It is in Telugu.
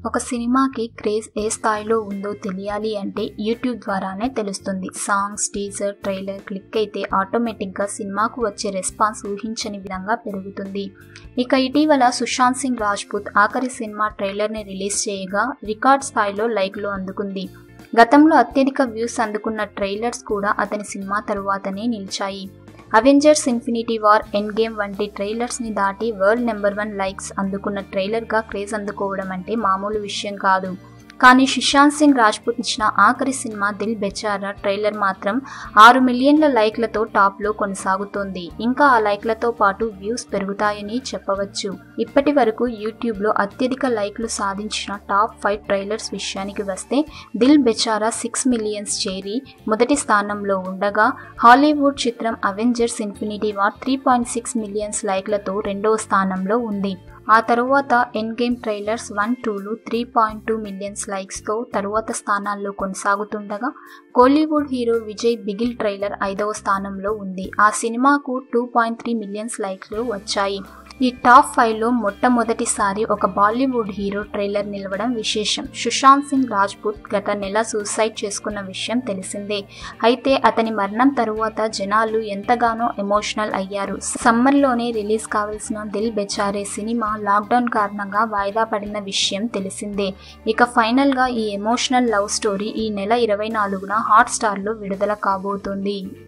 ఒక సినిమాకి క్రేజ్ ఏ స్థాయిలో ఉందో తెలియాలి అంటే యూట్యూబ్ ద్వారానే తెలుస్తుంది సాంగ్స్ టీజర్ ట్రైలర్ క్లిక్ అయితే ఆటోమేటిక్గా సినిమాకు వచ్చే రెస్పాన్స్ ఊహించని విధంగా పెరుగుతుంది ఇక ఇటీవల సుశాంత్ సింగ్ రాజ్పూత్ ఆఖరి సినిమా ట్రైలర్ని రిలీజ్ చేయగా రికార్డ్ స్థాయిలో లైక్లు అందుకుంది గతంలో అత్యధిక వ్యూస్ అందుకున్న ట్రైలర్స్ కూడా అతని సినిమా తరువాతనే నిలిచాయి Avengers Infinity War Endgame వంటి ట్రైలర్స్ని దాటి వరల్డ్ నెంబర్ వన్ లైక్స్ అందుకున్న ట్రైలర్గా క్రేజ్ అందుకోవడం అంటే మామూలు విషయం కాదు కానీ సుశాంత్ సింగ్ రాజ్పూత్ ఇచ్చిన ఆఖరి సినిమా దిల్ బెచారా ట్రైలర్ మాత్రం ఆరు మిలియన్ల లైక్లతో టాప్లో కొనసాగుతోంది ఇంకా ఆ లైక్లతో పాటు వ్యూస్ పెరుగుతాయని చెప్పవచ్చు ఇప్పటి వరకు యూట్యూబ్లో అత్యధిక లైక్లు సాధించిన టాప్ ఫైవ్ ట్రైలర్స్ విషయానికి వస్తే దిల్ బెచారా సిక్స్ మిలియన్స్ చేరి మొదటి స్థానంలో ఉండగా హాలీవుడ్ చిత్రం Avengers Infinity War three point six millions లైక్లతో రెండవ స్థానంలో ఉంది ఆ తరువాత ఎన్ గేమ్ ట్రైలర్స్ వన్ టూలు త్రీ పాయింట్ టూ మిలియన్స్ లైక్స్తో తరువాత స్థానాల్లో కొనసాగుతుండగా కోలీవుడ్ హీరో విజయ్ బిగిల్ ట్రైలర్ ఐదవ స్థానంలో ఉంది ఆ సినిమాకు టూ పాయింట్ త్రీ మిలియన్స్ లైక్లు వచ్చాయి ఈ టాప్ ఫైవ్లో మొట్టమొదటిసారి ఒక బాలీవుడ్ హీరో ట్రైలర్ నిలవడం విశేషం సుశాంత్ సింగ్ రాజ్పూత్ గత నెల సూసైడ్ చేసుకున్న విషయం తెలిసిందే అయితే అతని మరణం తరువాత జనాలు ఎంతగానో ఎమోషనల్ అయ్యారు సమ్మర్లోనే రిలీజ్ కావాల్సిన దిల్ బెచారే సినిమా లాక్డౌన్ కారణంగా వాయిదా పడిన విషయం తెలిసిందే ఇక ఫైనల్గా ఈ ఎమోషనల్ లవ్ స్టోరీ ఈ నెల ఇరవై నాలుగున హాట్ స్టార్లో విడుదల కాబోతుంది